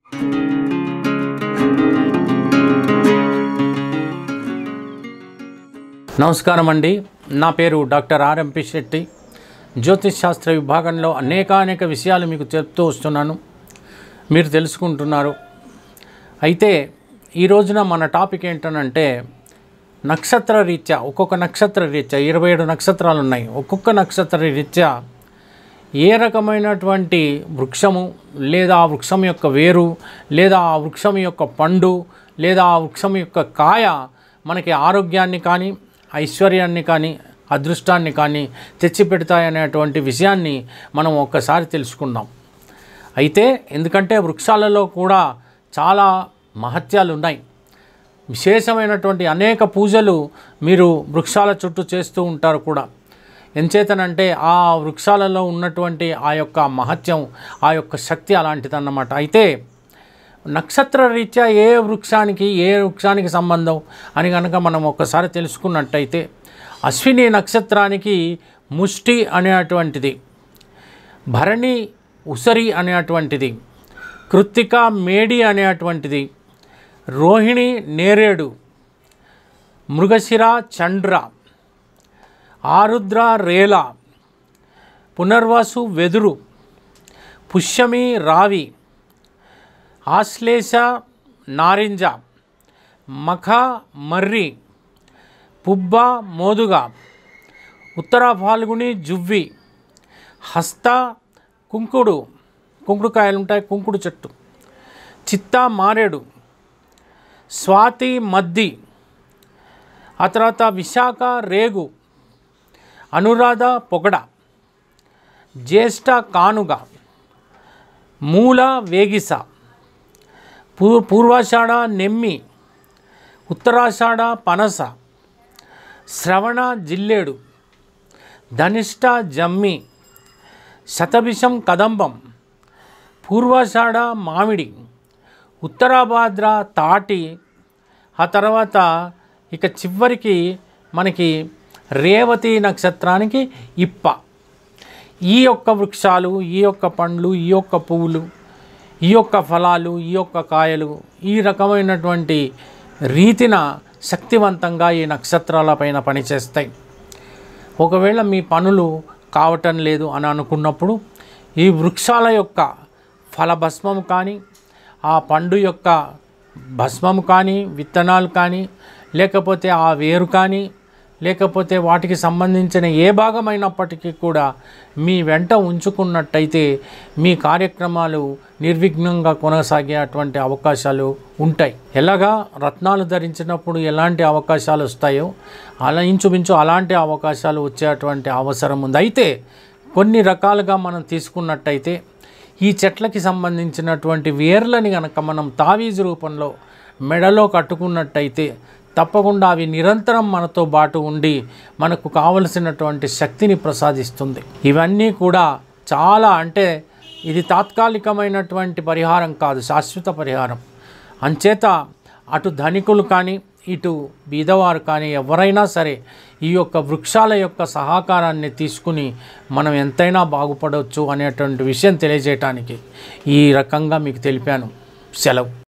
నమస్కారం అండి నా పేరు డాక్టర్ ఆర్ఎంపి శెట్టి జ్యోతిష్ శాస్త్ర విభాగంలో అనేకానేక విషయాలు మీకు చెప్తూ వస్తున్నాను మీరు తెలుసుకుంటున్నారు అయితే ఈ రోజున మన టాపిక్ ఏంటనంటే నక్షత్ర రీత్యా ఒక్కొక్క నక్షత్ర రీత్యా ఇరవై ఏడు నక్షత్రాలు ఉన్నాయి ఒక్కొక్క నక్షత్ర రీత్యా ఏ రకమైనటువంటి వృక్షము లేదా ఆ వృక్షం యొక్క వేరు లేదా ఆ వృక్షం యొక్క పండు లేదా ఆ వృక్షం యొక్క కాయ మనకి ఆరోగ్యాన్ని కానీ ఐశ్వర్యాన్ని కానీ అదృష్టాన్ని కానీ తెచ్చిపెడతాయనేటువంటి విషయాన్ని మనం ఒక్కసారి తెలుసుకుందాం అయితే ఎందుకంటే వృక్షాలలో కూడా చాలా మహత్యాలు ఉన్నాయి విశేషమైనటువంటి అనేక పూజలు మీరు వృక్షాల చుట్టూ చేస్తూ ఉంటారు కూడా ఎంచేతనంటే ఆ వృక్షాలలో ఉన్నటువంటి ఆ యొక్క మహత్యం ఆ యొక్క శక్తి అలాంటిదన్నమాట అయితే నక్షత్ర రీత్యా ఏ వృక్షానికి ఏ వృక్షానికి సంబంధం అని కనుక మనం ఒక్కసారి తెలుసుకున్నట్టయితే అశ్విని నక్షత్రానికి ముష్టి అనేటువంటిది భరణి ఉసరి అనేటువంటిది కృత్తిక మేడి అనేటువంటిది రోహిణి నేరేడు మృగశిర చండ్ర ఆరుద్ర రేల పునర్వసు వెదురు పుష్యమి రావి ఆశ్లేష నారింజ మఖ మర్రి పుబ్బ మోదుగ ఉత్తర ఫాల్గుని జువ్వి హస్త కుంకుడు కుంకుడుకాయలు ఉంటాయి కుంకుడు చెట్టు చిత్త మారేడు స్వాతి మద్ది ఆ తర్వాత విశాఖ రేగు అనురాధ పొగడ జ్యేష్ఠ కానుగ మూల వేగిస పూ పూర్వాషాఢ నెమ్మి ఉత్తరాషాఢ పనస శ్రవణ జిల్లేడు ధనిష్ట జమ్మి శతభిషం కదంబం పూర్వాషాఢ మామిడి ఉత్తరాభాద్ర తాటి ఆ తర్వాత ఇక చివరికి మనకి రేవతి నక్షత్రానికి ఇప్ప ఈ యొక్క వృక్షాలు ఈ యొక్క పండ్లు ఈ యొక్క పువ్వులు ఈ యొక్క ఫలాలు ఈ యొక్క కాయలు ఈ రకమైనటువంటి రీతిన శక్తివంతంగా ఈ నక్షత్రాల పైన పనిచేస్తాయి ఒకవేళ మీ పనులు కావటం లేదు అని అనుకున్నప్పుడు ఈ వృక్షాల యొక్క ఫలభస్మం కానీ ఆ పండు యొక్క భస్మం కానీ విత్తనాలు కానీ లేకపోతే ఆ వేరు కానీ లేకపోతే వాటికి సంబంధించిన ఏ భాగమైనప్పటికీ కూడా మీ వెంట ఉంచుకున్నట్టయితే మీ కార్యక్రమాలు నిర్విఘ్నంగా కొనసాగేటువంటి అవకాశాలు ఉంటాయి ఎలాగా రత్నాలు ధరించినప్పుడు ఎలాంటి అవకాశాలు వస్తాయో అలా ఇంచుమించు అలాంటి అవకాశాలు వచ్చేటువంటి అవసరం ఉంది అయితే కొన్ని రకాలుగా మనం తీసుకున్నట్టయితే ఈ చెట్లకి సంబంధించినటువంటి వేర్లని కనుక మనం తావీజు రూపంలో మెడలో కట్టుకున్నట్టయితే తప్పకుండా అవి నిరంతరం మనతో పాటు ఉండి మనకు కావలసినటువంటి శక్తిని ప్రసాదిస్తుంది ఇవన్నీ కూడా చాలా అంటే ఇది తాత్కాలికమైనటువంటి పరిహారం కాదు శాశ్వత పరిహారం అంచేత అటు ధనికులు కానీ ఇటు బీదవారు కానీ ఎవరైనా సరే ఈ యొక్క వృక్షాల యొక్క సహకారాన్ని తీసుకుని మనం ఎంతైనా బాగుపడవచ్చు అనేటువంటి విషయం తెలియజేయటానికి ఈ రకంగా మీకు తెలిపాను సెలవు